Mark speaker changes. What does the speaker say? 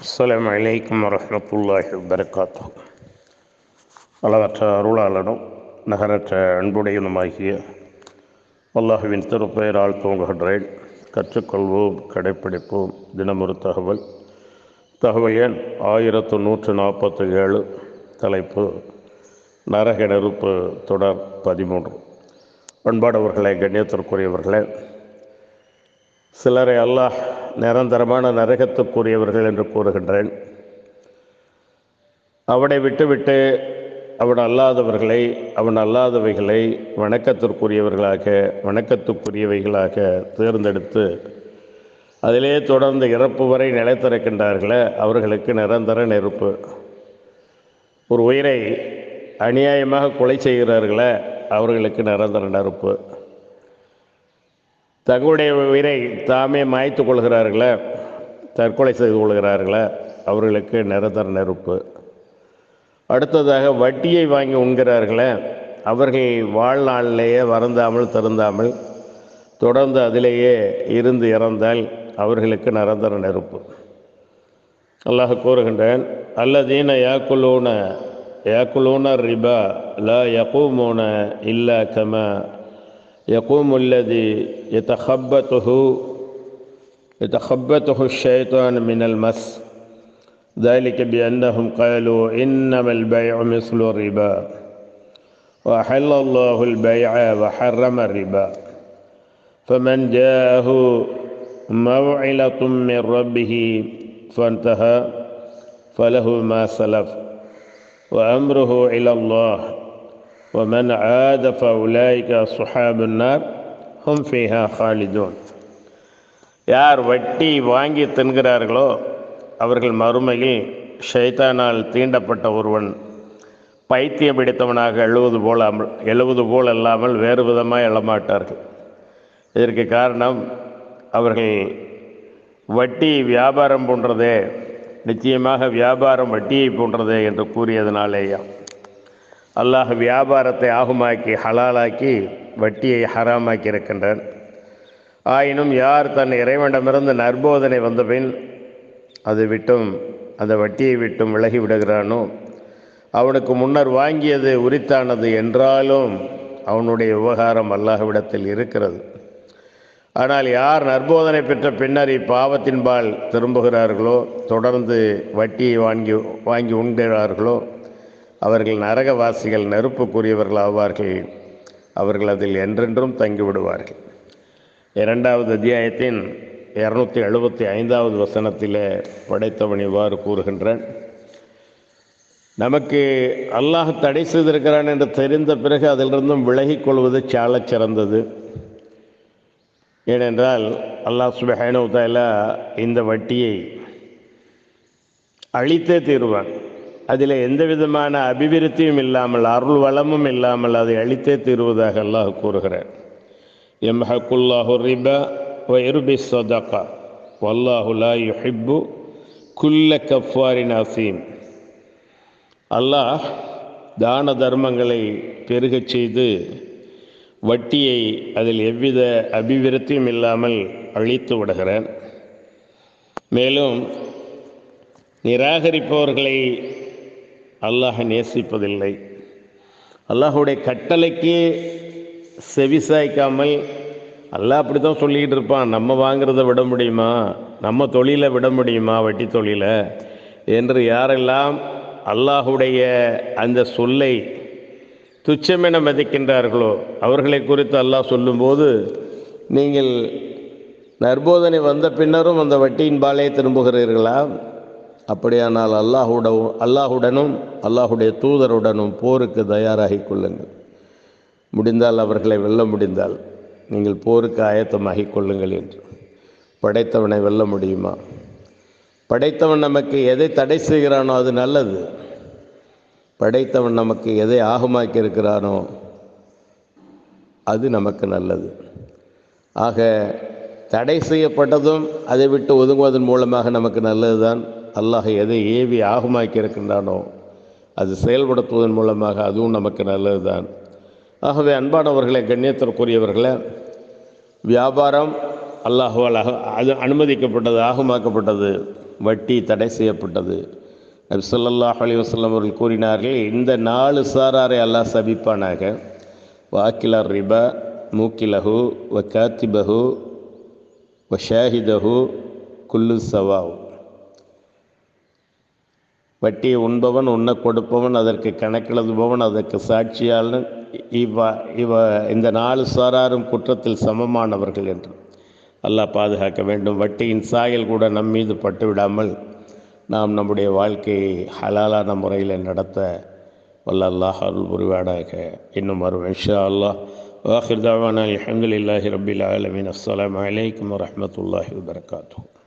Speaker 1: அஸ்ஸலாமு அலைக்கும் வரஹ்மத்துல்லாஹி வபரகாத்துஹு அளவற்ற அருளாளனும் நகரற்ற அன்புடையனுமாகிய அல்லாஹுவின் திருப்பெயரால் தூங்குகின்றேன் கற்றுக்கொள்வோம் கடைப்பிடிப்போம் தினமொரு தகவல் தகவல் எண் ஆயிரத்து நூற்று நாற்பத்தி ஏழு தலைப்பு நரக நெருப்பு தொடர் பதிமூன்று பண்பாடவர்களே கண்ணியத்திற்குரியவர்களே சிலரை அல்லாஹ் நிரந்தரமான நரகத்துக்குரியவர்கள் என்று கூறுகின்றேன் அவனை விட்டுவிட்டு அவன் அல்லாதவர்களை அவன் அல்லாதவைகளை வணக்கத்திற்குரியவர்களாக வணக்கத்துக்குரியவைகளாக தேர்ந்தெடுத்து அதிலே தொடர்ந்து இறப்பு வரை நிலைத்திருக்கின்றார்களே அவர்களுக்கு நிரந்தர நெருப்பு ஒரு உயிரை அநியாயமாக கொலை செய்கிறார்களே அவர்களுக்கு நிரந்தர நெருப்பு தங்களுடைய உயிரை தாமே மாய்த்து கொள்கிறார்களே தற்கொலை செய்து கொள்கிறார்களே அவர்களுக்கு நிரந்தர நெருப்பு அடுத்ததாக வட்டியை வாங்கி உண்கிறார்களே அவர்கள் வாழ்நாளிலேயே வருந்தாமல் திருந்தாமல் தொடர்ந்து அதிலேயே இருந்து இறந்தால் அவர்களுக்கு நிரந்தர நெருப்பு அல்லாஹ் கூறுகின்றேன் அல்லதீன யாக்குலூன யாக்குலூன ரிபா லா யகூமூன இல்லா கமா يقوم الذي يتخبطه يتخبطه الشيطان من المس ذلك بأنهم قالوا إنما البيع مثل الربا وأحل الله البيع وحرم الربا فمن جاءه موعلة من ربه فانتهى فله ما سلف وأمره إلى الله ومن عاد فأولئك أصحاب النار هم فيها خالدون யார் வட்டி வாங்கி தின்கிறார்களோ அவர்கள் மறுமையில் ஷைத்தானால் தீண்டப்பட்ட ஒருவன் பைத்தியம் பிடித்தவனாக எழுவது போல எழுவது போல் அல்லாமல் வேறு விதமாக எழமாட்டார்கள் இதற்கு காரணம் அவர்கள் வட்டி வியாபாரம் போன்றதே நிச்சயமாக வியாபாரம் வட்டியை போன்றதே என்று கூறியதனாலேயா அல்லாஹ் வியாபாரத்தை ஆகுமாக்கி ஹலாலாக்கி வட்டியை ஹராமாக்கி இருக்கின்றான் ஆயினும் யார் தன் இறைவனிடமிருந்து நற்போதனை வந்தபின் அது விட்டும் அந்த வட்டியை விட்டும் விலகி விடுகிறானோ அவனுக்கு முன்னர் வாங்கியது உரித்தானது என்றாலும் அவனுடைய விவகாரம் அல்லாஹ்விடத்தில் இருக்கிறது ஆனால் யார் நற்போதனை பெற்ற பின்னர் இப்பாவத்தின்பால் திரும்புகிறார்களோ தொடர்ந்து வட்டியை வாங்கி வாங்கி உண்கிறார்களோ அவர்கள் நரகவாசிகள் நெருப்புக்குரியவர்கள் ஆவார்கள் அவர்கள் அதில் என்றென்றும் தங்கிவிடுவார்கள் இரண்டாவது அத்தியாயத்தின் இரநூத்தி எழுபத்தி ஐந்தாவது வசனத்தில் படைத்தவன் இவ்வாறு கூறுகின்றான் நமக்கு அல்லாஹ் தடை செய்திருக்கிறான் என்று தெரிந்த பிறகு அதிலிருந்தும் விலகிக் கொள்வது சாலச் சிறந்தது ஏனென்றால் அல்லாஹ் சுபஹானுதாலா இந்த வட்டியை அழித்தே தீருவான் அதில் எந்த விதமான அபிவிருத்தியும் இல்லாமல் அருள் வளமும் இல்லாமல் அதை அழித்தே தீருவதாக அல்லாஹ் கூறுகிறார் எம் ஹக்குல்லாஹு ரிபா வயருபி சதகா வல்லாஹுலா யுஹிப்பு குல்ல கஃபாரின் அசீம் அல்லாஹ் தான தர்மங்களை பெருகச் செய்து வட்டியை அதில் எவ்வித அபிவிருத்தியும் இல்லாமல் அழித்து விடுகிறான் மேலும் நிராகரிப்பவர்களை அல்லாஹ் நேசிப்பதில்லை அல்லாஹுடைய கட்டளைக்கு செவிசாய்க்காமல் அல்லாஹ் அப்படி தான் சொல்லிக்கிட்டு இருப்பான் நம்ம வாங்கிறத விட முடியுமா நம்ம தொழிலை விட முடியுமா வட்டி தொழிலை என்று யாரெல்லாம் அல்லாஹுடைய அந்த சொல்லை துச்சமென மதிக்கின்றார்களோ அவர்களை குறித்து அல்லாஹ் சொல்லும்போது நீங்கள் நற்போதனை வந்த பின்னரும் அந்த வட்டியின் பாலே திரும்புகிறீர்களா அப்படியானால் அல்லாஹுட அல்லாஹுடனும் அல்லாஹுடைய தூதருடனும் போருக்கு தயாராகி கொள்ளுங்கள் முடிந்தால் அவர்களை வெல்ல முடிந்தால் நீங்கள் போருக்கு ஆயத்தமாகி கொள்ளுங்கள் என்று படைத்தவனை வெல்ல முடியுமா படைத்தவன் நமக்கு எதை தடை செய்கிறானோ அது நல்லது படைத்தவன் நமக்கு எதை ஆகமாக்கி இருக்கிறானோ அது நமக்கு நல்லது ஆக தடை செய்யப்பட்டதும் அதை விட்டு ஒதுங்குவதன் மூலமாக நமக்கு நல்லது தான் அல்லாஹ் எதை ஏவி ஆகமாக்கி இருக்கின்றானோ அது செயல்படுத்துவதன் மூலமாக அதுவும் நமக்கு நல்லது தான் ஆகவே அன்பானவர்களை கண்ணியத்திற்குரியவர்களை வியாபாரம் அல்லாஹுவால் அக- அது அனுமதிக்கப்பட்டது ஆகமாக்கப்பட்டது வட்டி தடை செய்யப்பட்டது நபி ஸல்லல்லாஹு அலைஹி வஸல்லம் அவர்கள் கூறினார்கள் இந்த நாலு சாராரை அல்லாஹ் சபிப்பானாக வாக்கில ரிபா மூக்கிலஹு வ காத்திபஹு வ ஷாஹிதஹு குல்லு சவாவ் வட்டியை உண்பவன் உண்ண கொடுப்பவன் அதற்கு கணக்கெழுதுபவன் அதற்கு சாட்சியாளன் இவ இவ இந்த நாலு சாராரும் குற்றத்தில் சமமானவர்கள் என்று அல்லாஹ் பாதுகாக்க வேண்டும் வட்டியின் சாயல் கூட நம் மீது பட்டுவிடாமல் நாம் நம்முடைய வாழ்க்கையை ஹலாலான முறையில் நடத்த வல்ல அல்லாஹ் அருள் புரிவாடாக இன்னும் வரும் இன்ஷா அல்லாஹ் வாஹிர் தாவானா அலமதுல்லாஹி ரபில் ஆலமின் அஸ்ஸலாமு அலைக்கும் வரஹ்மத்துல்லாஹி வபரகாத்துஹு